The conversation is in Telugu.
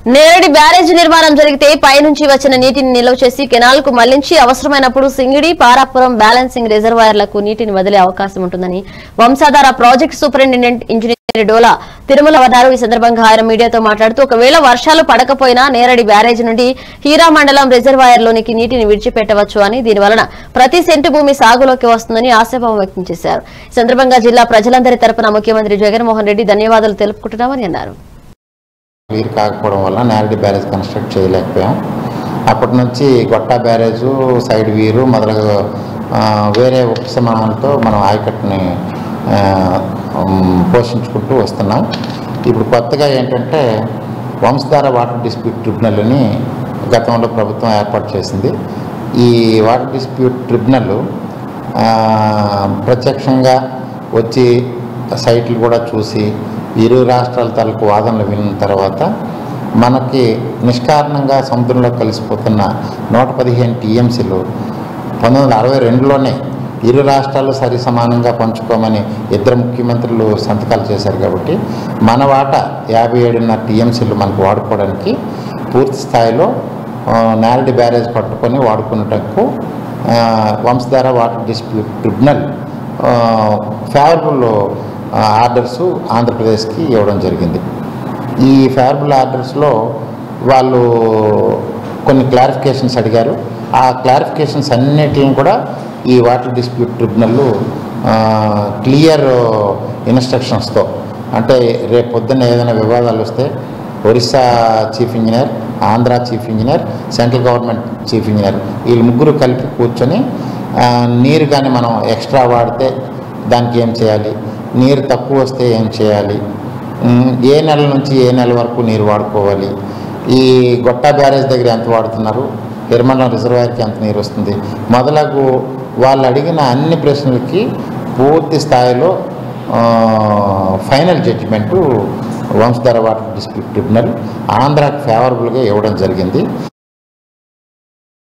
నేరడి బ్యారేజ్ నిర్మాణం జరిగితే పైనుంచి వచ్చిన నీటిని నిల్వ చేసి కెనాల్ కు మళ్లించి అవసరమైనప్పుడు సింగిడి పారాపురం బ్యాలెన్సింగ్ రిజర్వాయర్లకు నీటిని వదిలే అవకాశం ఉంటుందని Vamsadhara project superintendent engineer Dola Tirumala అన్నారు ఈ సందర్భంగా ఆయన మీడియాతో మాట్లాడుతూ ఒకవేళ వర్షాలు పడకపోయినా నేరడి బ్యారేజ్ నుండి హీరా మండలం రిజర్వాయర్లోనికి నీటిని విడిచిపెట్టవచ్చు అని దీనివలన ప్రతి సెంటు భూమి సాగులోకి వస్తుందని ఆశాభావం వ్యక్తం చేశారు ఈ సందర్భంగా జిల్లా ప్రజలందరి తరపున ముఖ్యమంత్రి జగన్మోహన్ రెడ్డి ధన్యవాదాలు తెలుపుకుంటున్నామని అన్నారు వీలు కాకపోవడం వల్ల నేరడి బ్యారేజ్ కన్స్ట్రక్ట్ చేయలేకపోయాం అప్పటి నుంచి గొట్టా బ్యారేజు సైడ్ వీరు మొదలగు ఆ, వేరే ఉపశమనాలతో మనం ఆయకట్టుని ఆ, ఉమ్, పోషించుకుంటూ వస్తున్నాం ఇప్పుడు కొత్తగా ఏంటంటే వంశధార వాటర్ డిస్ప్యూట్ ట్రిబ్యునల్ని గతంలో ప్రభుత్వం ఏర్పాటు చేసింది ఈ వాటర్ డిస్ప్యూట్ ట్రిబ్యునల్ ఆ, ప్రత్యక్షంగా వచ్చి సైట్లు కూడా చూసి ఇరు రాష్ట్రాల తాలూకు వాదనలు విన్న తర్వాత మనకి నిష్కారణంగా సముద్రంలో కలిసిపోతున్న నూట పదిహేను టీఎంసీలు పంతొమ్మిది వందల అరవై రెండులోనే ఇరు రాష్ట్రాలు సరి సమానంగా పంచుకోమని ఇద్దరు ముఖ్యమంత్రులు సంతకాలు చేశారు కాబట్టి మన వాటా యాభై ఏడున్నర టీఎంసీలు మనకు వాడుకోవడానికి పూర్తి స్థాయిలో ఆ, నారడి బ్యారేజ్ పట్టుకొని వాడుకున్నటకు ఆ, Vamsadhara water dispute tribunal favourable orders ఆంధ్రప్రదేశ్కి ఇవ్వడం జరిగింది ఈ ఫేవరబుల్ ఆర్డర్స్లో వాళ్ళు కొన్ని క్లారిఫికేషన్స్ అడిగారు ఆ క్లారిఫికేషన్స్ అన్నిటిని కూడా ఈ వాటర్ డిస్ప్యూట్ ట్రిబ్యునల్ క్లియర్ ఇన్స్ట్రక్షన్స్తో అంటే రేపు పొద్దున్న ఏదైనా వివాదాలు వస్తే Orissa chief engineer Andhra chief engineer central government chief engineer వీళ్ళు ముగ్గురు కలిపి కూర్చొని ఆ, నీరు కానీ మనం ఎక్స్ట్రా వాడితే దానికి ఏం చేయాలి నీరు తక్కువ వస్తే ఏం చేయాలి ఉమ్, ఏ నెల నుంచి ఏ నెల వరకు నీరు వాడుకోవాలి ఈ గొట్టా బ్యారేజ్ దగ్గర ఎంత వాడుతున్నారు తిరుమల రిజర్వాయర్కి ఎంత నీరు వస్తుంది మొదలగు వాళ్ళు అడిగిన అన్ని ప్రశ్నలకి పూర్తి స్థాయిలో ఆ, final judgement Vamsadhara water dispute tribunal ఆంధ్రాకి ఫేవరబుల్గా ఇవ్వడం జరిగింది